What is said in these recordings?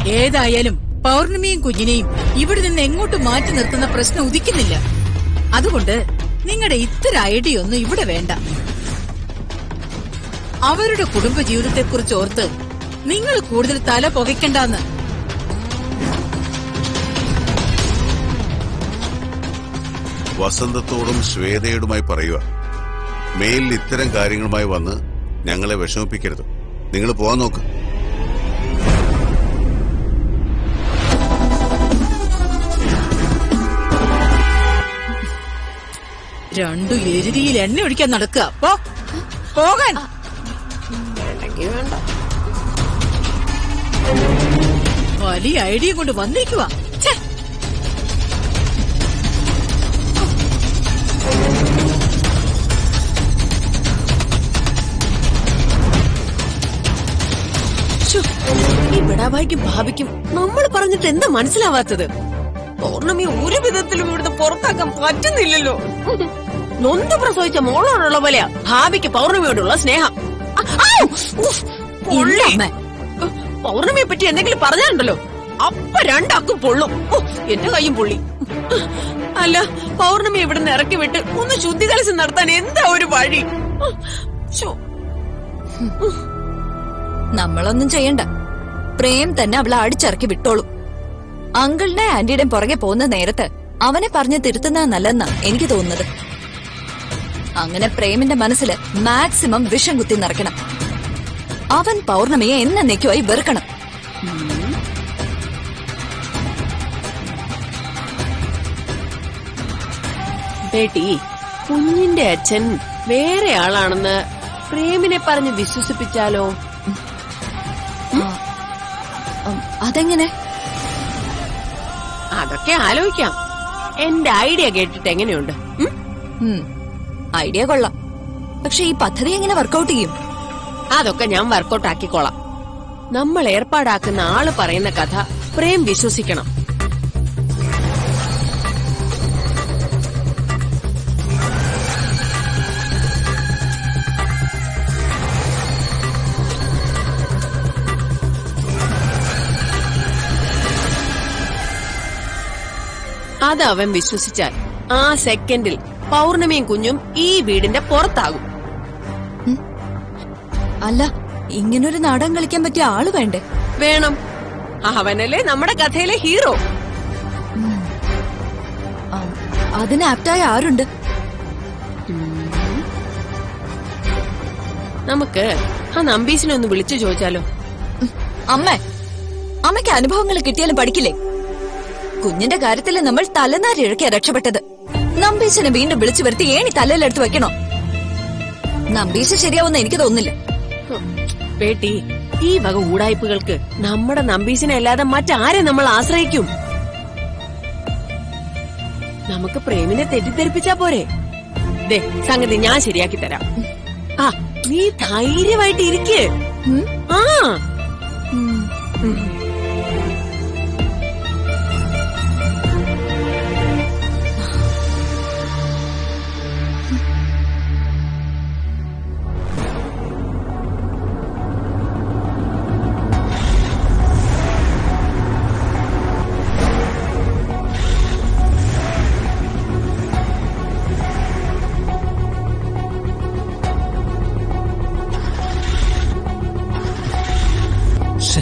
ഏതായാലും പൗർണമിയും കുഞ്ഞിനെയും ഇവിടെ നിന്ന് എങ്ങോട്ട് മാറ്റി നിർത്തുന്ന പ്രശ്നം ഉദിക്കുന്നില്ല അതുകൊണ്ട് നിങ്ങളുടെ ഇത്തരം ഐഡിയ ഒന്നും ഇവിടെ വേണ്ട അവരുടെ കുടുംബ ജീവിതത്തെക്കുറിച്ച് ഓർത്ത് നിങ്ങൾ കൂടുതൽ തല പുകയ്ക്കണ്ടെന്ന് വസന്തത്തോടും ശ്വേതയോടുമായി പറയുക മേലിൽ ഇത്തരം കാര്യങ്ങളുമായി വന്ന് ഞങ്ങളെ വിഷമിപ്പിക്കരുത് നിങ്ങൾ പോവാൻ നോക്ക് രണ്ടു എരുതിയിൽ എണ്ണ ഒഴിക്കാൻ നടക്കുക പോ പോകാൻ വലിയ ഐഡിയ കൊണ്ട് വന്നേക്കുവാ ഛെ. ശ്ശോ, ഈ ബിടാബായിക്കും ഭാവിക്കും നമ്മൾ പറഞ്ഞിട്ട് എന്താ മനസ്സിലാവാത്തത് പൗർണമി ഒരു വിധത്തിലും ഇവിടുന്ന് പുറത്താക്കാൻ പറ്റുന്നില്ലല്ലോ നൊന്ത് പ്രസവിച്ച മോളോടുള്ള പോലെയാ ഭാവിക്ക് പൗർണമിയോടുള്ള സ്നേഹം ആ, ആ, ഉഫ്, പൊള്ളി. ഇല്ല, അമ്മേ. പൗർണമിയെ പറ്റി എന്തെങ്കിലും പറഞ്ഞാലുണ്ടല്ലോ അപ്പ രണ്ടാക്കും പൊള്ളും ഓ, എന്റെ കൈയും പൊള്ളി അല്ല പൗർണമി ഇവിടുന്ന് ഇറക്കി വിട്ട് ഒന്ന് ശുദ്ധികലശം നടത്താൻ എന്താ ഒരു വഴി ശ്ശോ. നമ്മളൊന്നും ചെയ്യണ്ട പ്രേം തന്നെ അവളെ അടിച്ചിറക്കി വിട്ടോളും അങ്കിളിന്റെ ആന്റിയുടെയും പുറകെ പോകുന്ന നേരത്ത് അവനെ പറഞ്ഞ് തിരുത്തുന്ന നല്ലെന്നാ എനിക്ക് തോന്നുന്നത് അങ്ങനെ പ്രേമിന്റെ മനസ്സിൽ മാക്സിമം വിഷം കുത്തി നിറയ്ക്കണം അവൻ പൗർണമിയെ എന്നേക്കുമായി വെറുക്കണം ബേട്ടി കുഞ്ഞിന്റെ അച്ഛൻ വേറെ ആളാണെന്ന് പ്രേമിനെ പറഞ്ഞ് വിശ്വസിപ്പിച്ചാലോ ഉം, അതെങ്ങനെ അതൊക്കെ ആലോചിക്കാം എന്റെ ഐഡിയ കേട്ടിട്ട് എങ്ങനെയുണ്ട് ഉം? ഉം, ഐഡിയ കൊള്ളാം പക്ഷെ ഈ പദ്ധതി എങ്ങനെ വർക്കൗട്ട് ചെയ്യും അതൊക്കെ ഞാൻ വർക്കൗട്ട് ആക്കിക്കോളാം നമ്മൾ ഏർപ്പാടാക്കുന്ന ആള് പറയുന്ന കഥ പ്രേം വിശ്വസിക്കണം അത് അവൻ വിശ്വസിച്ചാൽ ആ സെക്കൻഡിൽ പൗർണമിയും കുഞ്ഞും ഈ വീടിന്റെ പുറത്താകും അല്ല ഇങ്ങനൊരു നാടകം കളിക്കാൻ പറ്റിയ ആള് വേണ്ടേ വേണം അവനല്ലേ നമ്മുടെ കഥയിലെ ഹീറോ ആ, അതിന് ആപ്റ്റായ ആരുണ്ട് നമുക്ക് ആ നമ്പീശിനെ ഒന്ന് വിളിച്ചു ചോദിച്ചാലോ അമ്മ അമ്മയ്ക്ക് അനുഭവങ്ങൾ കിട്ടിയാലും പഠിക്കില്ലേ കുഞ്ഞിന്റെ കാര്യത്തിൽ നമ്മൾ തലനാരി ഇഴക്കിയ രക്ഷപ്പെട്ടത് നമ്പീശനെ വീണ്ടും വിളിച്ചു വരുത്തി ഏണി തലയിലെടുത്ത് വെക്കണോ നമ്പീശ ശരിയാവുന്ന എനിക്ക് തോന്നുന്നില്ല ഹും, ബേട്ടി ഈ വക ഊടായ്പകൾക്ക് നമ്മുടെ നമ്പീശിനെ അല്ലാതെ മറ്റാരെ നമ്മൾ ആശ്രയിക്കും നമുക്ക് പ്രേമിനെ തെറ്റിദ്ധരിപ്പിച്ചാ പോരെ ദേ സംഗതി ഞാൻ ശരിയാക്കി തരാം ആ നീ ധൈര്യമായിട്ട് ഇരിക്ക് ഉം? ആ ഉം. ഉം. ശ്ശെ.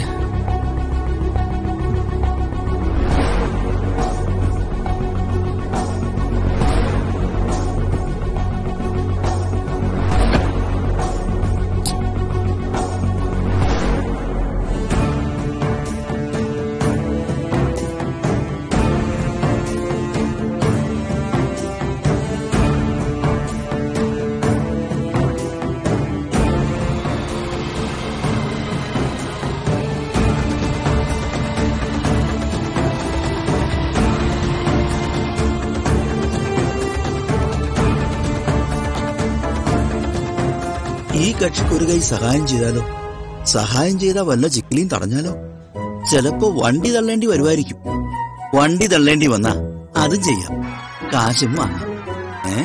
ഈ കക്ഷിക്ക് ഒരു കൈ സഹായം ചെയ്താലോ സഹായം ചെയ്താൽ വല്ല ചിക്കിലിയും തടഞ്ഞാലോ ചിലപ്പോ വണ്ടി തള്ളേണ്ടി വരുമായിരിക്കും വണ്ടി തള്ളേണ്ടി വന്നാ അതും ചെയ്യാം കാശും വാങ്ങാം ഏ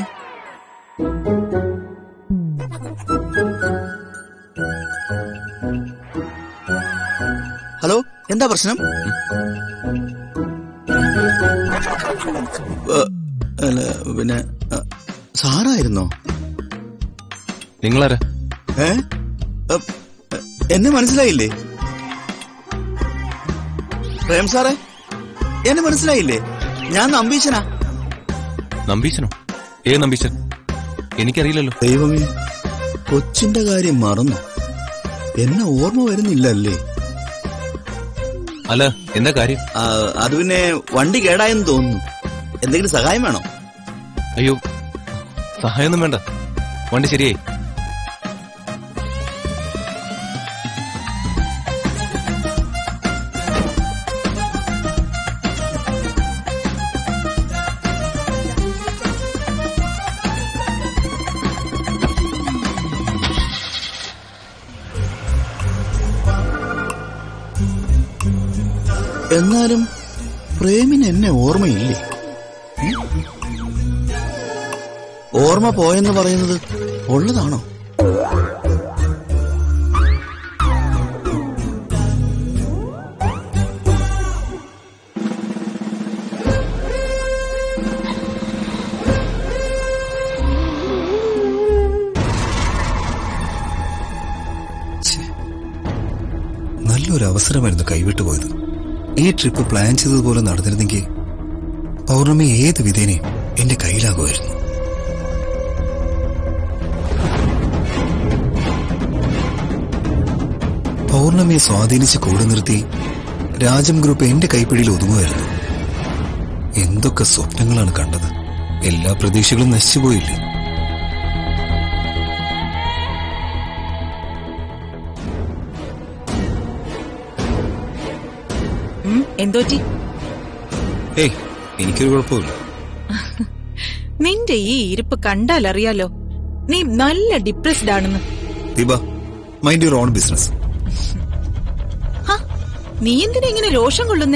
ഹലോ എന്താ എന്താ പ്രശ്നം ഏ, അല്ല, പിന്നെ ആ, സാറായിരുന്നോ നിങ്ങളാരാ ഏ ഏ, എന്നെ മനസ്സിലായില്ലേ പ്രേം സാറേ എന്നെ മനസ്സിലായില്ലേ ഞാൻ നമ്പീശനാ നമ്പീശനോ ഏ നമ്പീശൻ എനിക്കറിയില്ലല്ലോ ദൈവമേ കൊച്ചിന്റെ കാര്യം മറന്നു എന്നെ ഓർമ്മ വരുന്നില്ലല്ലേ അല്ല എന്താ കാര്യം ആ, അത് പിന്നെ വണ്ടി കേടായെന്ന് തോന്നുന്നു എന്തെങ്കിലും സഹായം വേണോ അയ്യോ സഹായമൊന്നും വേണ്ട വണ്ടി ശരിയായി എന്നാലും പ്രേമിന് എന്നെ ഓർമ്മയില്ലേ ഉം? ഓർമ്മ പോയെന്ന് പറയുന്നത് ഉള്ളതാണോ നല്ലൊരു അവസരമായിരുന്നു കൈവിട്ടു പോയത് ഈ ട്രിപ്പ് പ്ലാൻ ചെയ്തതുപോലെ നടന്നിരുന്നെങ്കിൽ പൗർണമി ഏത് വിധേനയും എന്റെ കയ്യിലാകുമായിരുന്നു പൗർണമിയെ സ്വാധീനിച്ച് കൂടെ നിർത്തി രാജം ഗ്രൂപ്പ് എന്റെ കൈപ്പിടിയിൽ ഒതുങ്ങുമായിരുന്നു എന്തൊക്കെ സ്വപ്നങ്ങളാണ് കണ്ടത് എല്ലാ പ്രതീക്ഷകളും നശിച്ചുപോയില്ലേ ഉം, എന്തോറ്റി ഏയ് എനിക്കൊരു കുഴപ്പമില്ല നിന്റെ ഈ ഇരിപ്പ് കണ്ടാൽ അറിയാലോ നീ നല്ല ഡിപ്രസ്ഡ് ആണെന്ന് Deepa mind your own business ഹ, നീ എന്തിനാ ഇങ്ങനെ രോഷം കൊള്ളുന്നേ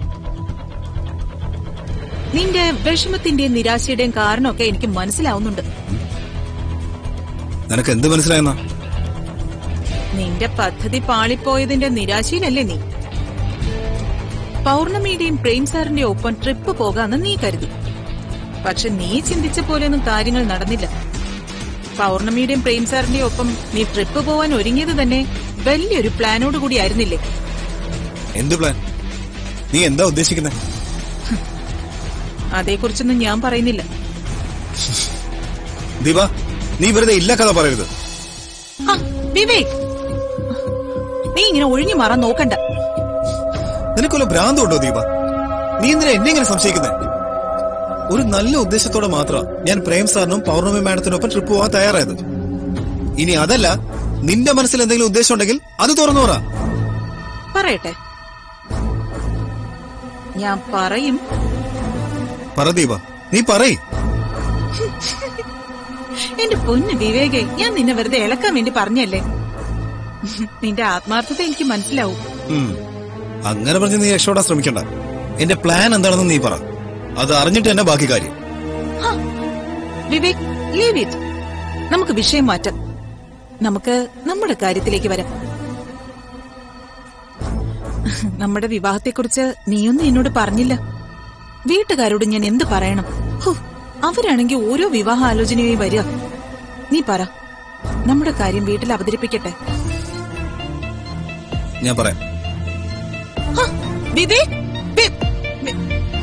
നിന്റെ വിഷമത്തിന്റെയും നിരാശയുടെയും കാരണമൊക്കെ എനിക്ക് മനസ്സിലാവുന്നുണ്ട് നിനക്ക് എന്ത് മനസ്സിലായെന്നാ നിന്റെ പദ്ധതി പാളിപ്പോയതിന്റെ നിരാശയിലല്ലേ നീ പൗർണമിയുടെയും പ്രേം സാറിന്റെ ഒപ്പം ട്രിപ്പ് പോകാന്ന് നീ കരുതി പക്ഷെ നീ ചിന്തിച്ച പോലെയൊന്നും കാര്യങ്ങൾ നടന്നില്ല പൗർണമിയുടെയും പ്രേം സാറിന്റെ ഒപ്പം നീ ട്രിപ്പ് പോവാൻ ഒരുങ്ങിയത് തന്നെ വലിയൊരു പ്ലാനോട് കൂടി ആയിരുന്നില്ലേ എന്ത് പ്ലാൻ നീ എന്താ ഉദ്ദേശിക്കുന്നത് അതേക്കുറിച്ചൊന്നും ഞാൻ പറയുന്നില്ല ദീപ നീ വെറുതെ ഇല്ല കഥ പറയരുത് ആ, വിവേക് നീ ഇങ്ങനെ ഒഴിഞ്ഞു മാറാൻ നോക്കണ്ട നിനക്കൊല്ല ഭ്രാന്തമുണ്ടോ ദീപ നീ എന്തിനാ എന്നെ ഇങ്ങനെ സംശയിക്കുന്നത് ഒരു നല്ല ഉദ്ദേശത്തോടെ മാത്രം ഞാൻ പ്രേം സാറിനും പൗർണമി മാഡത്തിനൊപ്പം ട്രിപ്പ് പോകാൻ തയ്യാറായത് ഇനി അതല്ല നിന്റെ മനസ്സിൽ എന്തെങ്കിലും ഉദ്ദേശം ഉണ്ടെങ്കിൽ അത് തുറന്നു പറ പറയട്ടെ ഞാൻ പറയും പറ ദീപ നീ പറയ് എന്റെ പൊന്ന് വിവേകെ ഞാൻ നിന്നെ വെറുതെ ഇളക്കാൻ വേണ്ടി പറഞ്ഞല്ലേ നിന്റെ ആത്മാർത്ഥത എനിക്ക് മനസ്സിലാവും ഉം. അങ്ങനെ പറഞ്ഞ് നീ രക്ഷപ്പെടാൻ ശ്രമിക്കണ്ട എന്റെ പ്ലാൻ എന്താണെന്ന് നീ പറ അത് അറിഞ്ഞിട്ട് തന്നെ ബാക്കി കാര്യം ഹാ, വിവേക് ലീവ് ഇറ്റ് നമുക്ക് വിഷയം മാറ്റാം നമുക്ക് നമ്മുടെ കാര്യത്തിലേക്ക് വരാം നമ്മുടെ വിവാഹത്തെക്കുറിച്ച് നീയൊന്നും എന്നോട് പറഞ്ഞില്ല വീട്ടുകാരോട് ഞാൻ എന്ത് പറയണം ഹോ, അവരാണെങ്കിൽ ഓരോ വിവാഹ ആലോചനയായി വരിക നീ പറ നമ്മുടെ കാര്യം വീട്ടിൽ അവതരിപ്പിക്കട്ടെ ഞാൻ പറയാം ഹാ, വിവേക് വി- വി-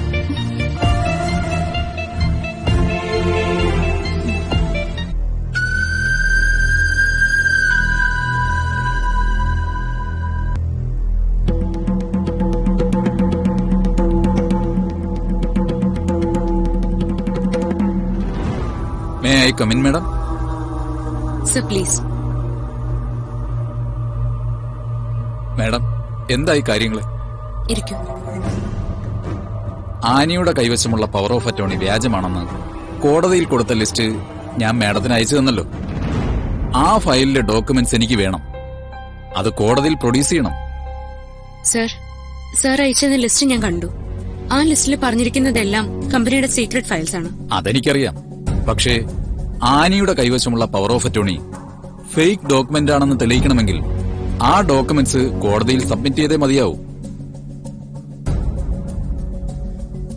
may I come in madam sir please madam എന്തായി കാര്യങ്ങൾ ഇരിക്കൂ ആനിയുടെ കൈവശമുള്ള പവർ ഓഫ് അറ്റോണി വ്യാജമാണെന്ന് കോടതിയിൽ കൊടുത്ത ലിസ്റ്റ് ഞാൻ മാഡത്തിന് അയച്ചു തന്നല്ലോ ആ ഫയലിലെ ഡോക്യുമെന്റ്സ് എനിക്ക് വേണം അത് കോടതിയിൽ പ്രൊഡ്യൂസ് ചെയ്യണം സർ സർ അയച്ചെന്ന ലിസ്റ്റ് ഞാൻ കണ്ടു ആ ലിസ്റ്റിൽ പറഞ്ഞിരിക്കുന്നതെല്ലാം കമ്പനിയുടെ സീക്രട്ട് ഫയൽസ് ആണ് അതെനിക്കറിയാം പക്ഷേ ആനിയുടെ കൈവശമുള്ള power of attorney fake document ആണെന്ന് തെളിയിക്കണമെങ്കിൽ ആ ഡോക്യുമെന്റ്സ് കോടതിയിൽ സബ്മിറ്റ് ചെയ്തേ മതിയാവൂ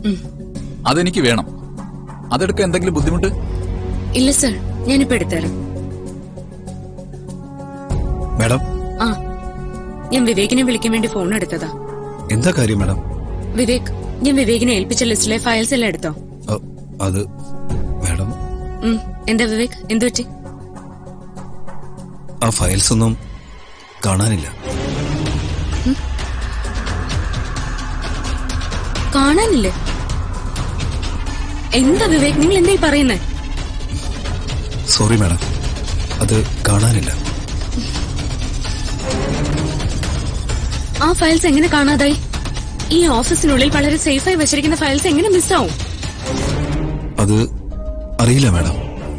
ഉം. അതെനിക്ക് വേണം അതെടുക്കാൻ എന്തെങ്കിലും ബുദ്ധിമുട്ട് ഇല്ല സർ ഞാനിപ്പോ എടുത്തരാം മാഡം ആ ഞാൻ വിവേകിനെ വിളിക്കാൻ വേണ്ടി ഫോൺ എടുത്തതാ എന്താ കാര്യം മാഡം വിവേക് ഞാൻ വിവേകിനെ ഏൽപ്പിച്ച ലിസ്റ്റിലെ ഫയൽസ് എല്ലാം എടുത്തോ അ, അത് മാഡം ഉം. എന്താ വിവേക് എന്തു പറ്റി ആ ഫയൽസ് ഒന്നും കാണാനില്ല കാണാനില്ലേ എന്താ വിവേക് നിങ്ങൾ എന്തായി പറയുന്നേ സോറി മാഡം അത് കാണാനില്ല ആ ഫയൽസ് എങ്ങനെ കാണാതായി ഈ ഓഫീസിനുള്ളിൽ വളരെ സേഫായി വെച്ചിരിക്കുന്ന ഫയൽസ് എങ്ങനെ മിസ്സാവും അത് അറിയില്ല മാഡം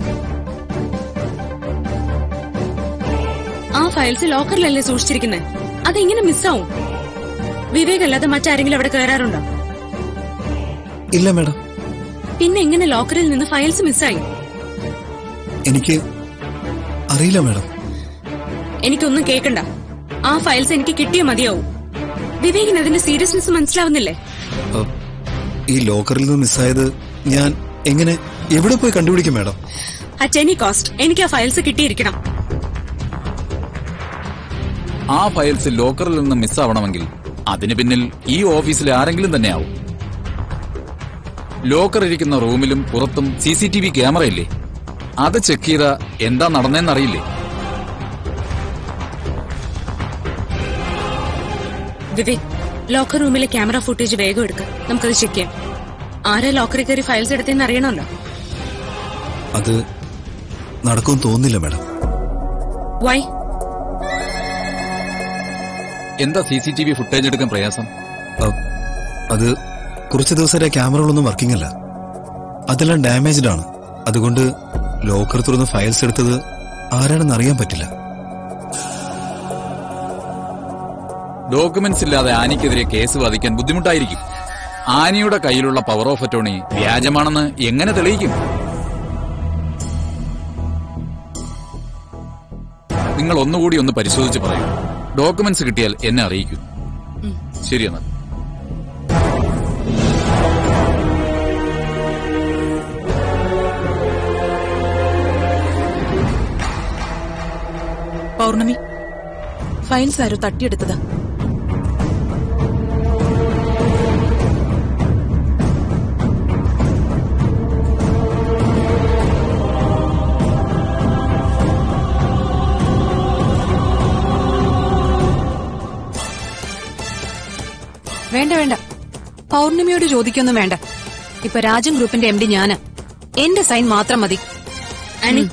ആ ഫയൽസ് ലോക്കറിലല്ലേ സൂക്ഷിച്ചിരിക്കുന്നത് അതെങ്ങനെ മിസ്സാവും വിവേക് അല്ലാതെ മറ്റാരെങ്കിലും അവിടെ കയറാറുണ്ടോ ഇല്ല മാഡം പിന്നെ എങ്ങനെ ലോക്കറിൽ നിന്ന് ഫയൽസ് മിസ്സായി എനിക്ക് അറിയില്ല മാഡം എനിക്കൊന്നും കേൾക്കണ്ട ആ ഫയൽസ് എനിക്ക് കിട്ടിയേ മതിയാവും വിവേകിന് അതിന്റെ സീരിയസ്നെസ് മനസ്സിലാവുന്നില്ലേ അ, ഈ ലോക്കറിൽ നിന്ന് മിസ്സായത് ഞാൻ എങ്ങനെ എവിടെ പോയി കണ്ടുപിടിക്കും മാഡം അറ്റ് എനി കോസ്റ്റ് എനിക്ക് ആ ഫയൽസ് കിട്ടിയിരിക്കണം ആ ഫയൽസ് ലോക്കറിൽ നിന്ന് മിസ്സാവണമെങ്കിൽ അതിന് പിന്നിൽ ഈ ഓഫീസിലെ ആരെങ്കിലും തന്നെയാവും ലോക്കർ ഇരിക്കുന്ന റൂമിലും പുറത്തും C C T V camera ഇല്ലേ അത് ചെക്ക് ചെയ്ത എന്താ നടന്നതെന്നറിയില്ലേ വിവേക് ലോക്കർ റൂമിലെ ക്യാമറ ഫുട്ടേജ് വേഗം എടുക്ക നമുക്കത് ചെക്ക് ചെയ്യാം ആരാ ലോക്കറിൽ കയറി ഫയൽസ് എടുത്തതെന്ന് അറിയണമല്ലോ അത് നടക്കുമെന്ന് തോന്നുന്നില്ല മാഡം വൈ എന്താ C C T V footage എടുക്കാൻ പ്രയാസം അ, അത് കുറച്ച് ദിവസത്തെ ക്യാമറകളൊന്നും വർക്കിംഗ് അല്ല അതെല്ലാം ഡാമേജ്ഡ് ആണ് അതുകൊണ്ട് ലോക്കർ തുറന്ന് ഫയൽസ് എടുത്തത് ആരാണെന്ന് അറിയാൻ പറ്റില്ല ഡോക്യുമെന്റ്സ് ഇല്ലാതെ ആനിക്കെതിരെ കേസ് വാദിക്കാൻ ബുദ്ധിമുട്ടായിരിക്കും ആനിയുടെ കയ്യിലുള്ള പവർ ഓഫ് അറ്റോണി വ്യാജമാണെന്ന് എങ്ങനെ തെളിയിക്കും നിങ്ങൾ ഒന്നുകൂടി ഒന്ന് പരിശോധിച്ച് പറയൂ ഡോക്യുമെന്റ്സ് കിട്ടിയാൽ എന്നെ അറിയിക്കൂ ശരി എന്നാൽ പൗർണമി ഫയൽസ് ആരോ തട്ടിയെടുത്തതാ വേണ്ട വേണ്ട പൗർണിമയോട് ചോദിക്കൊന്നും വേണ്ട ഇപ്പൊ രാജൻ ഗ്രൂപ്പിന്റെ എം ഡി ഞാന് എന്റെ സൈൻ മാത്രം മതി ആനി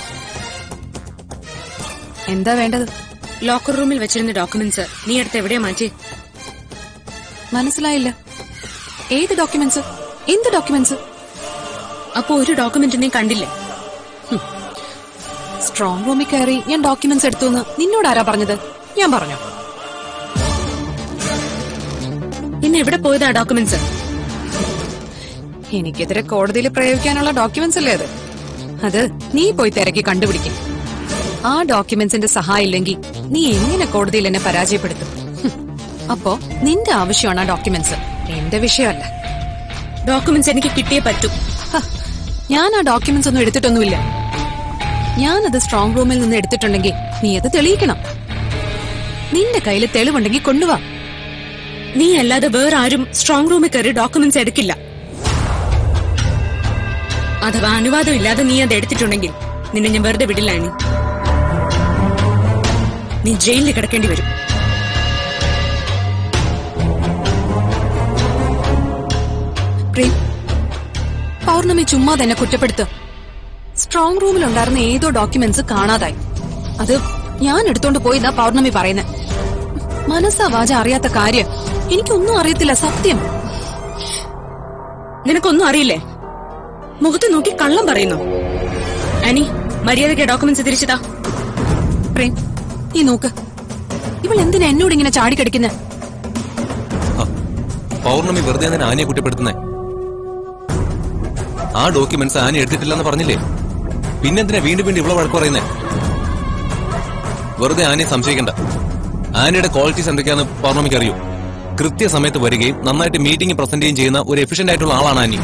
എന്താ വേണ്ടത് ലോക്കർ റൂമിൽ വെച്ചിരുന്ന ഡോക്യുമെന്റ്സ് നീ എടുത്ത് എവിടെയാ മാറ്റി മനസ്സിലായില്ല ഏത് ഡോക്യുമെന്റ്സ് എന്ത് ഡോക്യുമെന്റ്സ് അപ്പൊ ഒരു ഡോക്യുമെന്റ് നീ കണ്ടില്ലേ സ്ട്രോങ് റൂമിൽ കയറി ഞാൻ ഡോക്യുമെന്റ്സ് എടുത്തു എന്ന് നിന്നോട് ആരാ പറഞ്ഞത് ഞാൻ പറഞ്ഞു പിന്നെ എവിടെ പോയതാ ഡോക്യുമെന്റ്സ് എനിക്കെതിരെ കോടതിയിൽ പ്രയോഗിക്കാനുള്ള ഡോക്യുമെന്റ്സ് അല്ലേ അത് അത് നീ പോയി തിരക്കി കണ്ടുപിടിക്കും ആ ഡോക്യുമെന്റ്സിന്റെ സഹായം ഇല്ലെങ്കിൽ നീ എങ്ങനെ കോടതിയിൽ എന്നെ പരാജയപ്പെടുത്തും ഹും. അപ്പോ നിന്റെ ആവശ്യമാണ് ആ ഡോക്യുമെന്റ്സ് എന്റെ വിഷയമല്ല ഡോക്യുമെന്റ്സ് എനിക്ക് കിട്ടിയേ പറ്റൂ ഹ, ഞാൻ ആ ഡോക്യുമെന്റ്സ് ഒന്നും എടുത്തിട്ടൊന്നുമില്ല ഞാനത് സ്ട്രോങ് റൂമിൽ നിന്ന് എടുത്തിട്ടുണ്ടെങ്കിൽ നീ അത് തെളിയിക്കണം നിന്റെ കയ്യിൽ തെളിവുണ്ടെങ്കിൽ കൊണ്ടുവാ നീ അല്ലാതെ വേറെ ആരും സ്ട്രോങ് റൂമിൽ കയറി ഡോക്യുമെന്റ്സ് എടുക്കില്ല അഥവാ അനുവാദം ഇല്ലാതെ നീ അത് എടുത്തിട്ടുണ്ടെങ്കിൽ നിന്നെ ഞാൻ വെറുതെ വിടില്ല ആനി നീ ജയിലിൽ കിടക്കേണ്ടി വരും പ്രേം പൗർണമി ചുമ്മാ തന്നെ കുറ്റപ്പെടുത്തുക സ്ട്രോങ് റൂമിൽ ഉണ്ടായിരുന്ന ഏതോ ഡോക്യുമെന്റ്സ് കാണാതായി അത് ഞാൻ എടുത്തോണ്ട് പോയിന്നാ പൗർണമി പറയുന്നത് മനസ്സാ വാച അറിയാത്ത കാര്യം എനിക്കൊന്നും അറിയത്തില്ല സത്യം നിനക്കൊന്നും അറിയില്ലേ മുഖത്ത് നോക്കി കള്ളം പറയുന്നു ആനി മര്യാദയ്ക്ക് ഡോക്യുമെന്റ്സ് തിരിച്ചതാ പ്രേം നീ നോക്ക് ഇവൾ എന്തിനാ എന്നോട് ഇങ്ങനെ ചാടിക്കടിക്കുന്നത് പൗർണമി വെറുതെ എന്തിനാ ആനയെ കുറ്റപ്പെടുത്തുന്നേ ആ ഡോക്യുമെന്റ്സ് ആന എടുത്തിട്ടില്ലെന്ന് പറഞ്ഞില്ലേ പിന്നെന്തിനാ വീണ്ടും വീണ്ടും ഇവിടെ വഴക്ക് പറയുന്നേ വെറുതെ ആനയെ സംശയിക്കണ്ട ആനയുടെ ക്വാളിറ്റീസ് എന്തൊക്കെയാന്ന് പൗർണമിക്ക് അറിയൂ കൃത്യസമയത്ത് വരികയും നന്നായിട്ട് മീറ്റിംഗ് പ്രസന്റ് ചെയ്യുകയും ചെയ്യുന്ന ഒരു എഫിഷ്യന്റ് ആയിട്ടുള്ള ആളാണ് ആനി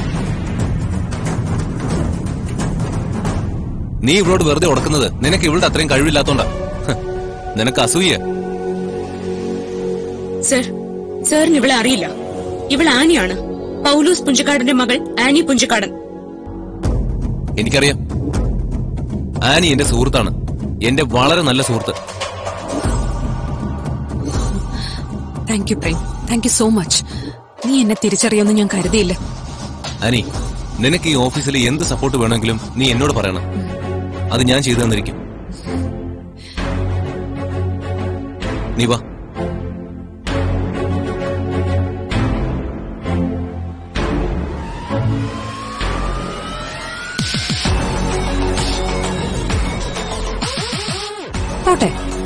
നീ ഇവളോട് വെറുതെ ഉടക്കുന്നത് നിനക്ക് ഇവളുടെ അത്രയും കഴിവില്ലാത്തോണ്ടാ ഹ്, നിനക്ക് അസൂയ സർ സാറിന് ഇവളെ അറിയില്ല ഇവൾ ആനിയാണ് പൗലൂസ് പുഞ്ചക്കാടന്റെ മകൾ ആനി പുഞ്ചക്കാടൻ എനിക്കറിയാം ആനി എന്റെ സുഹൃത്താണ് എന്റെ വളരെ നല്ല സുഹൃത്ത് thank you Prem thank you so much നീ എന്നെ തിരിച്ചറിയുമെന്ന് ഞാൻ കരുതിയില്ല ആനി നിനക്ക് ഈ ഓഫീസിൽ എന്ത് സപ്പോർട്ട് വേണമെങ്കിലും നീ എന്നോട് പറയണം അത് ഞാൻ ചെയ്തു തന്നിരിക്കും നീ വാ പോട്ടെ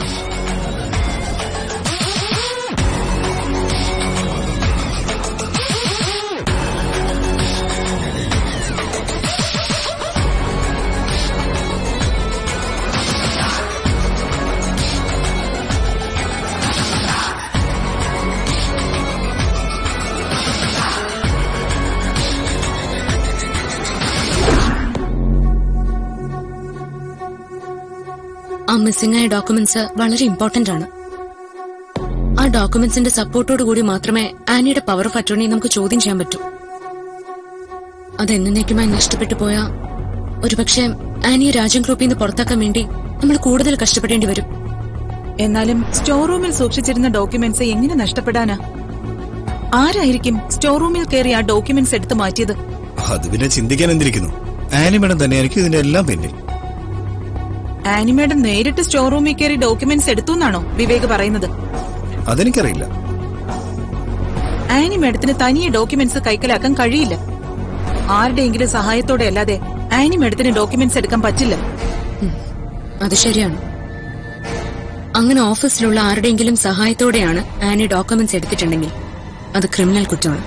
ആ മിസ്സിംഗ് ആയ ഡോക്യുമെന്റ്സ് വളരെ ഇമ്പോർട്ടന്റ് ആണ് ആ ഡോക്യുമെന്റ്സിന്റെ സപ്പോർട്ടോട് കൂടി മാത്രമേ ആനിയുടെ പവർ ഓഫ് അറ്റോർണി നമുക്ക് ചോദ്യം ചെയ്യാൻ പറ്റൂ അത് എന്നേക്കുമായി നഷ്ടപ്പെട്ടു പോയ ഒരുപക്ഷെ ആനിയെ രാജ്യം ഗ്രൂപ്പിൽ നിന്ന് പുറത്താക്കാൻ വേണ്ടി നമ്മൾ കൂടുതൽ കഷ്ടപ്പെടേണ്ടി വരും എന്നാലും സ്റ്റോർ റൂമിൽ സൂക്ഷിച്ചിരുന്ന ഡോക്യുമെന്റ്സ് എങ്ങനെ നഷ്ടപ്പെടാനാ ആരായിരിക്കും സ്റ്റോർ റൂമിൽ കയറി ആ ഡോക്യുമെന്റ്സ് എടുത്തു മാറ്റിയത് അത് പിന്നെ ചിന്തിക്കാൻ എന്തിരിക്കുന്നു ആനി മേഡം തന്നെയായിരിക്കും ഇതിന്റെ എല്ലാം പിന്നിൽ ആനിമേഡം നേരിട്ട് സ്റ്റോർ റൂമിൽ കയറി ഡോക്യുമെന്റ്സ് എടുത്തു എന്നാണോ വിവേക് പറയുന്നത് അതെനിക്കറിയില്ല ആനിമേഡത്തിന് തനിയെ ഡോക്യുമെന്റ്സ് കൈക്കലാക്കാൻ കഴിയില്ല ആരുടെയെങ്കിലും സഹായത്തോടെ അല്ലാതെ ആനിമേഡത്തിന് ഡോക്യുമെന്റ്സ് എടുക്കാൻ പറ്റില്ല അത് ശരിയാണ് അങ്ങനെ ഓഫീസിലുള്ള ആരുടെയെങ്കിലും സഹായത്തോടെയാണ് ആനി ഡോക്യുമെന്റ്സ് എടുത്തിട്ടുണ്ടെങ്കിൽ അത് ക്രിമിനൽ കുറ്റമാണ്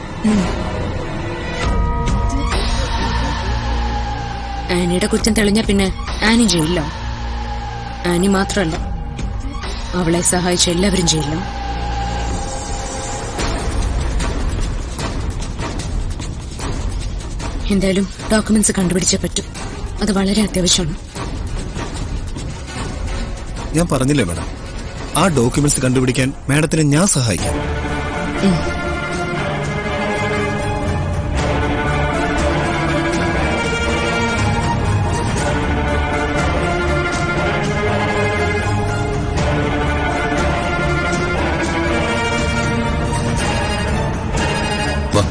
ആനിയുടെ കുറ്റം തെളിഞ്ഞ പിന്നെ ആനി ജയിലിലോ ആനി മാത്രമല്ല അവളെ സഹായിച്ച എല്ലാവരും ജയിലിലോ എന്തായാലും ഡോക്യുമെന്റ്സ് കണ്ടുപിടിച്ചേ പറ്റൂ അത് വളരെ അത്യാവശ്യമാണ് ഞാൻ പറഞ്ഞില്ലേ മേഡം ആ ഡോക്യുമെന്റ്സ് കണ്ടുപിടിക്കാൻ മാഡത്തിനെ ഞാൻ സഹായിക്കാം വാ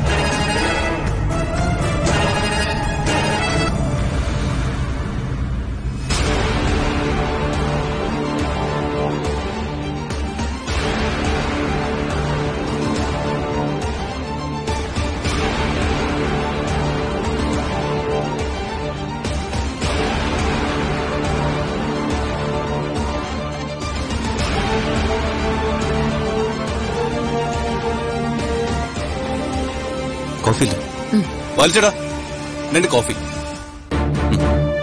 കോഫി ഇല്ല വലിച്ചടാ രണ്ട് കോഫി ഉം.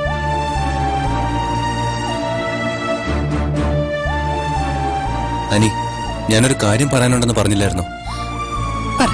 അനി ഞാനൊരു കാര്യം പറയാനുണ്ടെന്ന് പറഞ്ഞില്ലായിരുന്നോ പറ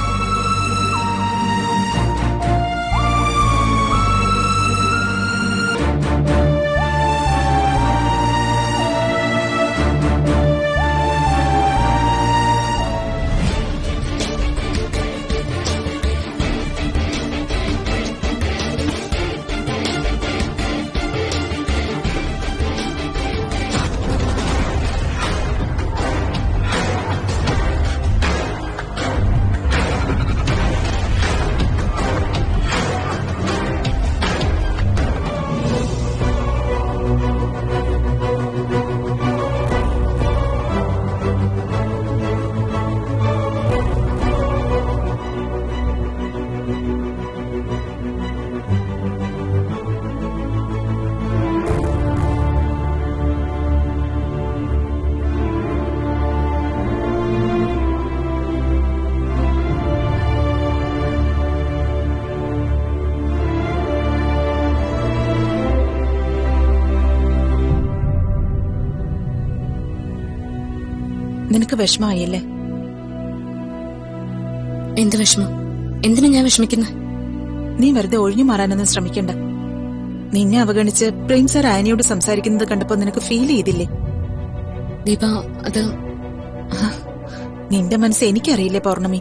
നിനക്ക് വിഷമായില്ലേ എന്ത് വിഷമം എന്തിനാ ഞാൻ വിഷമിക്കുന്നത് നീ വെറുതെ ഒഴിഞ്ഞു മാറാനൊന്നും ശ്രമിക്കണ്ട നിന്നെ അവഗണിച്ച് പ്രേം സാർ ആനിയോട് സംസാരിക്കുന്നത് കണ്ടപ്പോ നിനക്ക് ഫീൽ ചെയ്തില്ലേ ദീപ അത് നിന്റെ മനസ്സ് എനിക്കറിയില്ലേ പൗർണമി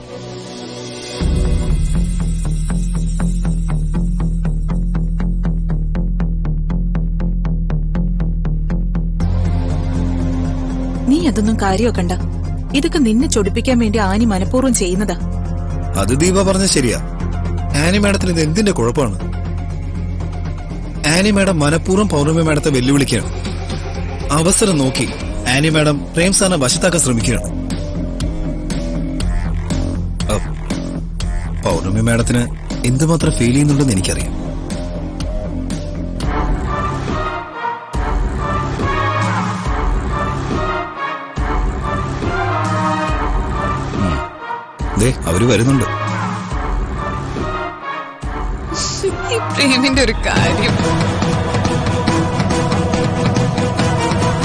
നീ അതൊന്നും കാര്യമാക്കണ്ട ഇതൊക്കെ നിന്നെ ചൊടിപ്പിക്കാൻ വേണ്ടി ആനി മനഃപൂർവ്വം ചെയ്യുന്നതാ അത് ദീപ പറഞ്ഞ ശരിയാ ആനി മാഡത്തിന് ഇത് എന്തിന്റെ കുഴപ്പമാണ് ആനി മാഡം മനഃപൂർവ്വം പൗർണമി മാഡത്തെ വെല്ലുവിളിക്കുകയാണ് അവസരം നോക്കി ആനി മാഡം പ്രേം സാറിനെ വശത്താക്കാൻ ശ്രമിക്കുകയാണ് അഹ്, പൗർണമി മാഡത്തിന് എന്തുമാത്രം ഫീൽ ചെയ്യുന്നുണ്ടെന്ന് എനിക്കറിയാം ഉം. ദേ അവര് വരുന്നുണ്ട് ഈ പ്രേമിന്റെ ഒരു കാര്യം